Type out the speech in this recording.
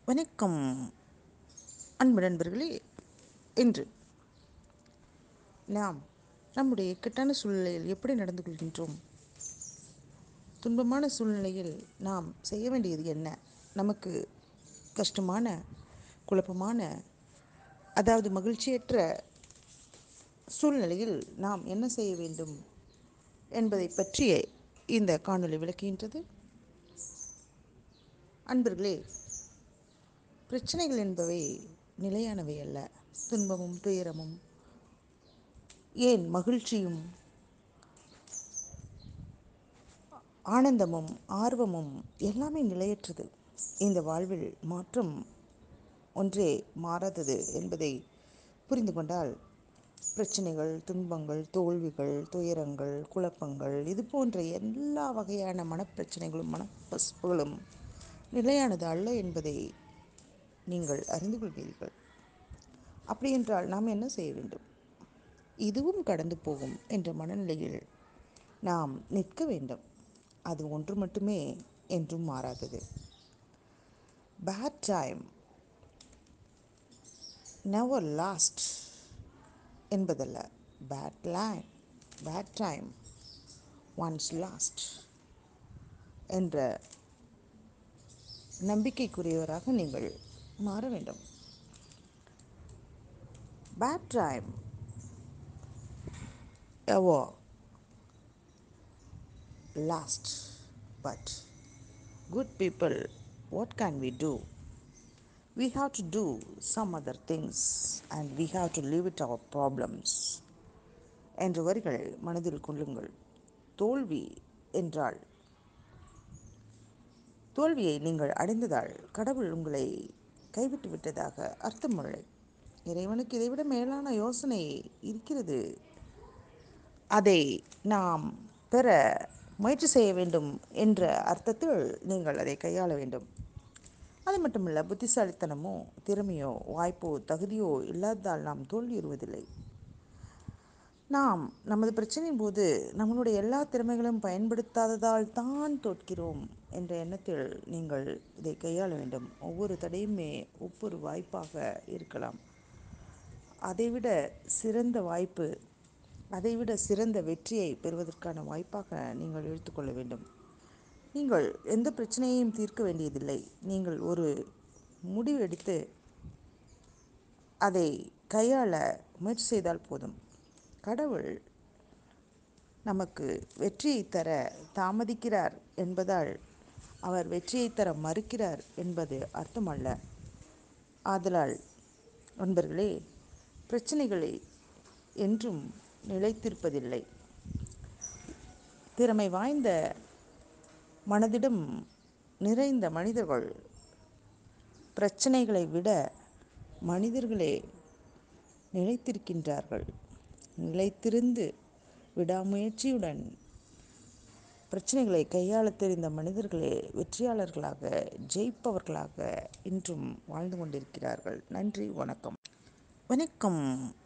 வணக்கம் அன்பு நண்பர்களே இன்று நாம் நம்முடைய இக்கட்டான சூழ்நிலையில் எப்படி நடந்து கொள்கின்றோம் துன்பமான சூழ்நிலையில் நாம் செய்ய வேண்டியது என்ன நமக்கு கஷ்டமான குழப்பமான அதாவது மகிழ்ச்சியற்ற சூழ்நிலையில் நாம் என்ன செய்ய வேண்டும் என்பதை பற்றிய இந்த காணொளி விளக்குகின்றது அன்பர்களே பிரச்சனைகள் என்பவை நிலையானவை அல்ல துன்பமும் துயரமும் ஏன் மகிழ்ச்சியும் ஆனந்தமும் ஆர்வமும் எல்லாமே நிலையற்றது இந்த வாழ்வில் மாற்றம் ஒன்றே மாறாதது என்பதை புரிந்து கொண்டால் பிரச்சனைகள் துன்பங்கள் தோல்விகள் துயரங்கள் குழப்பங்கள் இது போன்ற எல்லா வகையான மனப்பிரச்சனைகளும் மனப்பசுப்புகளும் நிலையானது அல்ல என்பதை நீங்கள் அறிந்து கொள்வீர்கள் அப்படி என்றால் நாம் என்ன செய்ய வேண்டும் இதுவும் கடந்து போகும் என்ற மனநிலையில் நாம் நிற்க வேண்டும் அது ஒன்று மட்டுமே என்றும் மாறாதது பேட் டைம் நெவர் லாஸ்ட் என்பதல்ல bad line bad time once last என்ற நம்பிக்கைக்குரியவராக நீங்கள் மாற வேண்டும் bad time ever last. But good people, what can we do? We have to do some other things and we have to live with our problems. என்ற வரிகள் மனதில் கொள்ளுங்கள் தோல்வி என்றால் தோல்வியை நீங்கள் அடைந்ததால் கடவுள் உங்களை கைவிட்டு விட்டதாக அர்த்தமில்லை இறைவனுக்கு இதைவிட மேலான யோசனை இருக்கிறது அதை நாம் பெற முயற்சி செய்ய வேண்டும் என்ற அர்த்தத்தில் நீங்கள் அதை கையாள வேண்டும் அது மட்டுமல்ல புத்திசாலித்தனமோ திறமையோ வாய்ப்போ தகுதியோ இல்லாததால் நாம் தோல்வியுறுவதில்லை நாம் நமது பிரச்சனையின் போது நம்மளுடைய எல்லா திறமைகளும் பயன்படுத்தாததால் தான் தோற்கிறோம் என்ற எண்ணத்தில் நீங்கள் இதை கையாள வேண்டும் ஒவ்வொரு தடையுமே ஒவ்வொரு வாய்ப்பாக இருக்கலாம் அதைவிட சிறந்த வாய்ப்பு அதைவிட சிறந்த வெற்றியை பெறுவதற்கான வாய்ப்பாக நீங்கள் எடுத்துக்கொள்ள வேண்டும் நீங்கள் எந்த பிரச்சனையையும் தீர்க்க வேண்டியதில்லை நீங்கள் ஒரு முடிவு எடுத்து அதை கையாள முயற்சி செய்தால் போதும் கடவுள் நமக்கு வெற்றியை தர தாமதிக்கிறார் என்பதால் அவர் வெற்றியை தர மறுக்கிறார் என்பது அர்த்தமல்ல ஆதலால் நண்பர்களே பிரச்சனைகளை என்றும் நிலைத்திருப்பதில்லை திறமை வாய்ந்த மனதிடம் நிறைந்த மனிதர்கள் பிரச்சனைகளை விட மனிதர்களே நிலைத்திருக்கின்றார்கள் நிலைத்திருந்து விடாமுயற்சியுடன் பிரச்சனைகளை கையாள தெரிந்த மனிதர்களே வெற்றியாளர்களாக ஜெயிப்பவர்களாக இன்றும் வாழ்ந்து கொண்டிருக்கிறார்கள் நன்றி வணக்கம் வணக்கம்